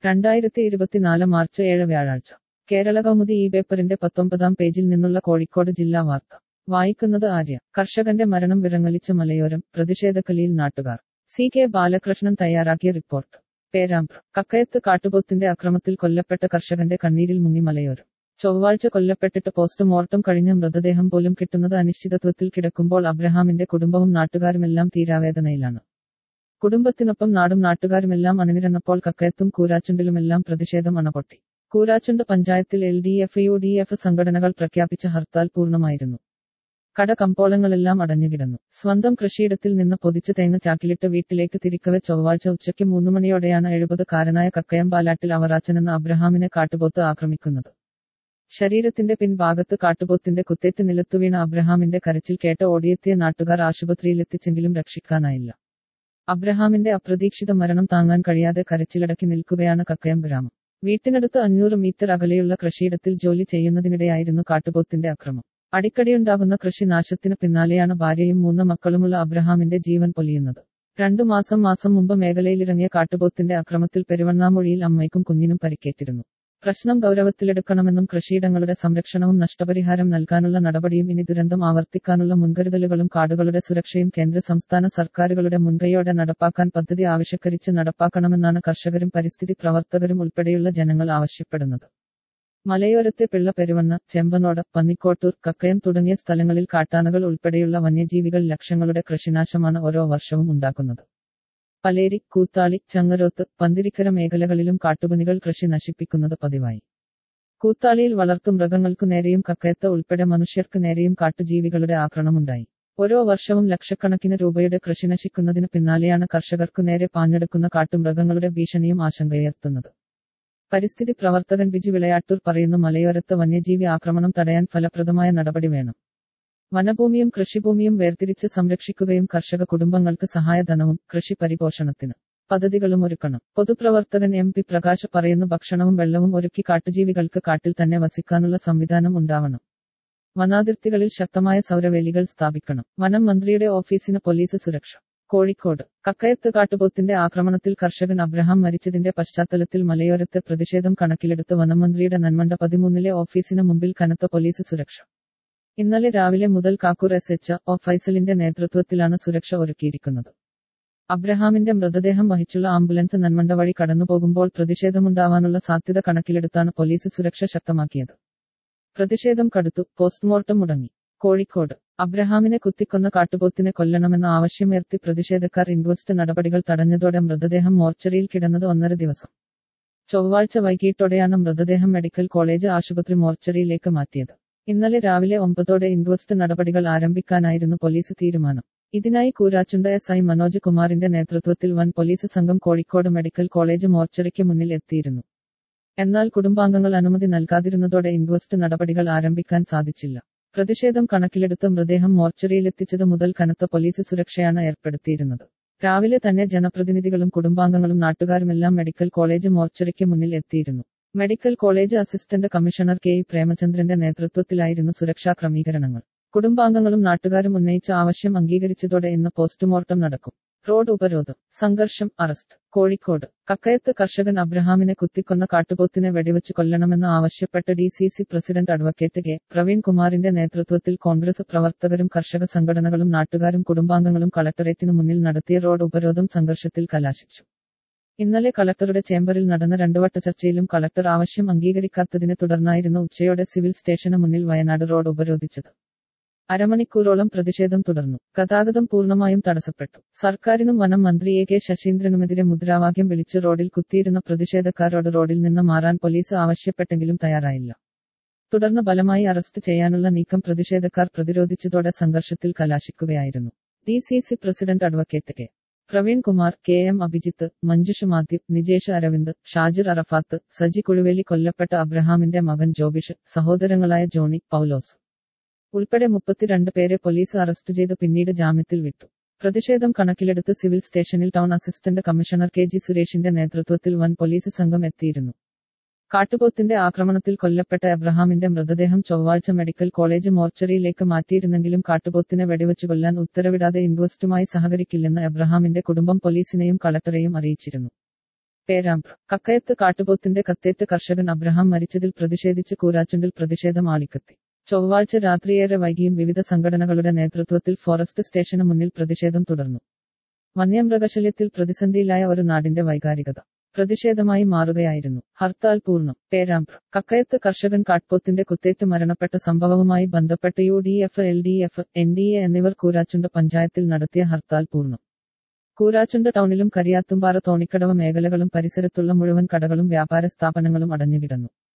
രണ്ടായിരത്തി ഇരുപത്തിനാല് മാർച്ച് ഏഴ് വ്യാഴാഴ്ച കേരള കൗമുദി ഈ പേപ്പറിന്റെ പത്തൊമ്പതാം പേജിൽ നിന്നുള്ള കോഴിക്കോട് ജില്ലാ വാർത്ത വായിക്കുന്നത് ആര്യ കർഷകന്റെ മരണം വിറങ്ങലിച്ച മലയോരം പ്രതിഷേധക്കലിയിൽ നാട്ടുകാർ സി കെ ബാലകൃഷ്ണൻ തയ്യാറാക്കിയ റിപ്പോർട്ട് പേരാമ്പ്ര കക്കയത്ത് കാട്ടുപോത്തിന്റെ അക്രമത്തിൽ കൊല്ലപ്പെട്ട കർഷകന്റെ കണ്ണീരിൽ മുങ്ങി മലയോരം ചൊവ്വാഴ്ച കൊല്ലപ്പെട്ടിട്ട് പോസ്റ്റ്മോർട്ടം കഴിഞ്ഞ മൃതദേഹം പോലും കിട്ടുന്നത് അനിശ്ചിതത്വത്തിൽ കിടക്കുമ്പോൾ അബ്രഹാമിന്റെ കുടുംബവും നാട്ടുകാരുമെല്ലാം തീരാവേദനയിലാണ് കുടുംബത്തിനൊപ്പം നാടും നാട്ടുകാരുമെല്ലാം അണിനിരന്നപ്പോൾ കക്കയത്തും കൂരാച്ചുണ്ടിലുമെല്ലാം പ്രതിഷേധം അണപൊട്ടി കൂരാച്ചുണ്ട് പഞ്ചായത്തിൽ L D F U D F സംഘടനകൾ പ്രഖ്യാപിച്ച ഹർത്താൽ പൂർണ്ണമായിരുന്നു കട കമ്പോളങ്ങളെല്ലാം അടഞ്ഞുകിടന്നു സ്വന്തം കൃഷിയിടത്തിൽ നിന്ന് പൊതിച്ച് തേങ്ങ ചാക്കിലിട്ട് വീട്ടിലേക്ക് തിരിക്കവെ ചൊവ്വാഴ്ച ഉച്ചയ്ക്ക് മൂന്ന് മണിയോടെയാണ് എഴുപതുകാരനായ കക്കയമ്പാലാട്ടിൽ അവറാച്ചൻ എന്ന അബ്രഹാമിനെ കാട്ടുപോത്ത് ആക്രമിക്കുന്നത് ശരീരത്തിന്റെ പിൻഭാഗത്ത് കാട്ടുപോത്തിന്റെ കുത്തേറ്റ് നിലത്തുവീണ അബ്രഹാമിന്റെ കരച്ചിൽ കേട്ട് ഓടിയെത്തിയ നാട്ടുകാർ ആശുപത്രിയിലെത്തിച്ചെങ്കിലും രക്ഷിക്കാനായില്ല അബ്രഹാമിന്റെ അപ്രതീക്ഷിത മരണം താങ്ങാൻ കഴിയാതെ കരച്ചിലടക്കി നിൽക്കുകയാണ് കക്കയം ഗ്രാമം വീട്ടിനടുത്ത് അഞ്ഞൂറ് മീറ്റർ അകലെയുള്ള കൃഷിയിടത്തിൽ ജോലി ചെയ്യുന്നതിനിടെയായിരുന്നു കാട്ടുപോത്തിന്റെ അക്രമം അടിക്കടിയുണ്ടാകുന്ന കൃഷിനാശത്തിന് പിന്നാലെയാണ് ഭാര്യയും മൂന്ന് മക്കളുമുള്ള അബ്രഹാമിന്റെ ജീവൻ പൊലിയുന്നത് രണ്ടു മാസം മാസം മുമ്പ് മേഖലയിലിറങ്ങിയ കാട്ടുപോത്തിന്റെ അക്രമത്തിൽ പെരുവണ്ണാമൊഴിയിൽ അമ്മയ്ക്കും കുഞ്ഞിനും പരിക്കേറ്റിരുന്നു പ്രശ്നം ഗൗരവത്തിലെടുക്കണമെന്നും കൃഷിയിടങ്ങളുടെ സംരക്ഷണവും നഷ്ടപരിഹാരം നൽകാനുള്ള നടപടിയും ഇനി ദുരന്തം ആവർത്തിക്കാനുള്ള മുൻകരുതലുകളും കാടുകളുടെ സുരക്ഷയും കേന്ദ്ര സംസ്ഥാന സർക്കാരുകളുടെ മുൻകൈയോടെ നടപ്പാക്കാൻ പദ്ധതി ആവശ്യക്കരിച്ച് നടപ്പാക്കണമെന്നാണ് കർഷകരും പരിസ്ഥിതി പ്രവർത്തകരും ഉൾപ്പെടെയുള്ള ജനങ്ങൾ ആവശ്യപ്പെടുന്നത് മലയോരത്തെ പിള്ള പെരുവണ്ണ ചെമ്പനോട് പന്നിക്കോട്ടൂർ കക്കയം തുടങ്ങിയ സ്ഥലങ്ങളിൽ കാട്ടാനകൾ ഉൾപ്പെടെയുള്ള വന്യജീവികൾ ലക്ഷങ്ങളുടെ കൃഷിനാശമാണ് ഓരോ വർഷവും ഉണ്ടാക്കുന്നത് പലേരി കൂത്താളി ചങ്ങരോത്ത് പന്തിരിക്കര മേഖലകളിലും കാട്ടുപനികൾ കൃഷി നശിപ്പിക്കുന്നത് പതിവായി കൂത്താളിയിൽ വളർത്തു മൃഗങ്ങൾക്കു നേരെയും കക്കയത്ത് ഉൾപ്പെടെ മനുഷ്യർക്ക് നേരെയും കാട്ടുജീവികളുടെ ആക്രമണമുണ്ടായി ഓരോ വർഷവും ലക്ഷക്കണക്കിന് രൂപയുടെ കൃഷി നശിക്കുന്നതിന് പിന്നാലെയാണ് കർഷകർക്കു നേരെ പാഞ്ഞെടുക്കുന്ന കാട്ടുമൃഗങ്ങളുടെ ഭീഷണിയും ആശങ്കയുയർത്തുന്നത് പരിസ്ഥിതി പ്രവർത്തകൻ ബിജു വിളയാട്ടൂർ പറയുന്നു മലയോരത്ത് വന്യജീവി ആക്രമണം തടയാൻ ഫലപ്രദമായ നടപടി വേണം വനഭൂമിയും കൃഷിഭൂമിയും വേർതിരിച്ച് സംരക്ഷിക്കുകയും കർഷക കുടുംബങ്ങൾക്ക് സഹായധനവും കൃഷി പരിപോഷണത്തിന് പദ്ധതികളും ഒരുക്കണം പൊതുപ്രവർത്തകൻ എം പി പ്രകാശ് പറയുന്നു ഭക്ഷണവും വെള്ളവും ഒരുക്കി കാട്ടുജീവികൾക്ക് കാട്ടിൽ തന്നെ വസിക്കാനുള്ള സംവിധാനം ഉണ്ടാവണം വനാതിർത്തികളിൽ ശക്തമായ സൗരവേലികൾ സ്ഥാപിക്കണം വനം മന്ത്രിയുടെ ഓഫീസിന് പോലീസ് സുരക്ഷ കോഴിക്കോട് കക്കയത്ത് കാട്ടുപോത്തിന്റെ ആക്രമണത്തിൽ കർഷകൻ അബ്രഹാം മരിച്ചതിന്റെ പശ്ചാത്തലത്തിൽ മലയോരത്തെ പ്രതിഷേധം കണക്കിലെടുത്ത് വനമന്ത്രിയുടെ നന്മണ്ട പതിമൂന്നിലെ ഓഫീസിന് മുമ്പിൽ കനത്ത പോലീസ് സുരക്ഷ ഇന്നലെ രാവിലെ മുതൽ കാക്കൂർ എസ് എച്ച് ഒ ഫൈസലിന്റെ നേതൃത്വത്തിലാണ് സുരക്ഷ ഒരുക്കിയിരിക്കുന്നത് അബ്രഹാമിന്റെ മൃതദേഹം വഹിച്ചുള്ള ആംബുലൻസ് നന്മണ്ട വഴി കടന്നുപോകുമ്പോൾ പ്രതിഷേധമുണ്ടാവാനുള്ള സാധ്യത കണക്കിലെടുത്താണ് പോലീസ് സുരക്ഷ ശക്തമാക്കിയത് പ്രതിഷേധം കടുത്തു പോസ്റ്റ്മോർട്ടം മുടങ്ങി കോഴിക്കോട് അബ്രഹാമിനെ കുത്തിക്കൊന്ന കാട്ടുപോത്തിനെ കൊല്ലണമെന്ന ആവശ്യമുയർത്തി പ്രതിഷേധക്കാർ ഇൻക്വസ്റ്റ് നടപടികൾ തടഞ്ഞതോടെ മൃതദേഹം മോർച്ചറിയിൽ കിടന്നത് ഒന്നര ദിവസം ചൊവ്വാഴ്ച വൈകിട്ടോടെയാണ് മൃതദേഹം മെഡിക്കൽ കോളേജ് ആശുപത്രി മോർച്ചറിയിലേക്ക് മാറ്റിയത് ഇന്നലെ രാവിലെ ഒമ്പതോടെ ഇൻക്വസ്റ്റ് നടപടികൾ ആരംഭിക്കാനായിരുന്നു പോലീസ് തീരുമാനം ഇതിനായി കൂരാച്ചുണ്ട എസ് ഐ മനോജ് കുമാറിന്റെ നേതൃത്വത്തിൽ വൻ പോലീസ് സംഘം കോഴിക്കോട് മെഡിക്കൽ കോളേജ് മോർച്ചറിക്ക് മുന്നിൽ എത്തിയിരുന്നു എന്നാൽ കുടുംബാംഗങ്ങൾ അനുമതി നൽകാതിരുന്നതോടെ ഇൻക്വസ്റ്റ് നടപടികൾ ആരംഭിക്കാൻ സാധിച്ചില്ല പ്രതിഷേധം കണക്കിലെടുത്ത് മൃതദേഹം മോർച്ചറിയിലെത്തിച്ചത് മുതൽ കനത്ത പോലീസ് സുരക്ഷയാണ് ഏർപ്പെടുത്തിയിരുന്നത് രാവിലെ തന്നെ ജനപ്രതിനിധികളും കുടുംബാംഗങ്ങളും നാട്ടുകാരുമെല്ലാം മെഡിക്കൽ കോളേജ് മോർച്ചറിക്ക് മുന്നിൽ എത്തിയിരുന്നു medical college assistant commissioner K E പ്രേമചന്ദ്രന്റെ നേതൃത്വത്തിലായിരുന്നു സുരക്ഷാ ക്രമീകരണങ്ങൾ കുടുംബാംഗങ്ങളും നാട്ടുകാരും ഉന്നയിച്ച ആവശ്യം അംഗീകരിച്ചതോടെ ഇന്ന് പോസ്റ്റ്മോർട്ടം നടക്കും റോഡ് ഉപരോധം സംഘർഷം അറസ്റ്റ് കോഴിക്കോട് കക്കയത്ത് കർഷകൻ അബ്രഹാമിനെ കുത്തിക്കൊന്ന കാട്ടുപോത്തിനെ വെടിവെച്ച് കൊല്ലണമെന്ന് ആവശ്യപ്പെട്ട് D C C president advocate K Praveen കുമാറിന്റെ നേതൃത്വത്തിൽ കോൺഗ്രസ് പ്രവർത്തകരും കർഷക സംഘടനകളും നാട്ടുകാരും കുടുംബാംഗങ്ങളും കളക്ടറേറ്റിനു മുന്നിൽ നടത്തിയ റോഡ് ഉപരോധം സംഘർഷത്തിൽ കലാശിച്ചു ഇന്നലെ കളക്ടറുടെ ചേംബറിൽ നടന്ന രണ്ടുവട്ട ചർച്ചയിലും കളക്ടർ ആവശ്യം അംഗീകരിക്കാത്തതിനെ തുടർന്നായിരുന്നു ഉച്ചയോടെ സിവിൽ സ്റ്റേഷന് മുന്നിൽ വയനാട് റോഡ് ഉപരോധിച്ചത് അരമണിക്കൂറോളം പ്രതിഷേധം തുടർന്നു ഗതാഗതം പൂർണ്ണമായും തടസ്സപ്പെട്ടു സർക്കാരിനും വനം മന്ത്രി എ കെ ശശീന്ദ്രനുമെതിരെ മുദ്രാവാക്യം വിളിച്ച് റോഡിൽ കുത്തിയിരുന്ന പ്രതിഷേധക്കാരോട് റോഡിൽ നിന്ന് മാറാൻ പോലീസ് ആവശ്യപ്പെട്ടെങ്കിലും തയ്യാറായില്ല തുടർന്ന് ബലമായി അറസ്റ്റ് ചെയ്യാനുള്ള നീക്കം പ്രതിഷേധക്കാർ പ്രതിരോധിച്ചതോടെ സംഘർഷത്തിൽ കലാശിക്കുകയായിരുന്നു D C C president advocate K Praveen Kumar K M Abhijith Manjush Mathew Nijesh Aravind Shajir Arafath Saji Kuzhuveli കൊല്ലപ്പെട്ട അബ്രഹാമിന്റെ മകൻ ജോബിഷ് സഹോദരങ്ങളായ ജോണി പൗലോസ് ഉൾപ്പെടെ മുപ്പത്തിരണ്ട് പേരെ പോലീസ് അറസ്റ്റ് ചെയ്ത് പിന്നീട് ജാമ്യത്തിൽ വിട്ടു പ്രതിഷേധം കണക്കിലെടുത്ത് സിവിൽ സ്റ്റേഷനിൽ town assistant commissioner K G സുരേഷിന്റെ നേതൃത്വത്തിൽ വൻ പോലീസ് സംഘം എത്തിയിരുന്നു കാട്ടുപോത്തിന്റെ ആക്രമണത്തിൽ കൊല്ലപ്പെട്ട എബ്രഹാമിന്റെ മൃതദേഹം ചൊവ്വാഴ്ച മെഡിക്കൽ കോളേജ് മോർച്ചറിയിലേക്ക് മാറ്റിയിരുന്നെങ്കിലും കാട്ടുപോത്തിനെ വെടിവെച്ചു കൊല്ലാൻ ഉത്തരവിടാതെ ഇൻവെസ്റ്റുമായി സഹകരിക്കില്ലെന്ന് എബ്രഹാമിന്റെ കുടുംബം പോലീസിനെയും കളക്ടറെയും അറിയിച്ചിരുന്നു പേരാമ്പ്ര കക്കയത്ത് കാട്ടുപോത്തിന്റെ കത്തേറ്റ് കർഷകൻ അബ്രഹാം മരിച്ചതിൽ പ്രതിഷേധിച്ച് കൂരാച്ചുണ്ടിൽ പ്രതിഷേധം ആളിക്കത്തി ചൊവ്വാഴ്ച രാത്രിയേറെ വൈകിയും വിവിധ സംഘടനകളുടെ നേതൃത്വത്തിൽ ഫോറസ്റ്റ് സ്റ്റേഷന് മുന്നിൽ പ്രതിഷേധം തുടർന്നു വന്യമൃഗശല്യത്തിൽ പ്രതിസന്ധിയിലായ ഒരു നാടിന്റെ വൈകാരികത പ്രതിഷേധമായി മാറുകയായിരുന്നു ഹർത്താൽ പൂർണ്ണം പേരാമ്പ്ര കക്കയത്ത് കർഷകൻ കാട്ട്പോത്തിന്റെ കുത്തേറ്റ് മരണപ്പെട്ട സംഭവവുമായി ബന്ധപ്പെട്ട് U D F L D F N D A എന്നിവർ കൂരാച്ചുണ്ട് പഞ്ചായത്തിൽ നടത്തിയ ഹർത്താൽ പൂർണ്ണം കൂരാച്ചുണ്ട് ടൗണിലും കരിയാത്തുംപാറ തോണിക്കടവ് മേഖലകളും പരിസരത്തുള്ള മുഴുവൻ കടകളും വ്യാപാര സ്ഥാപനങ്ങളും അടഞ്ഞുകിടന്നു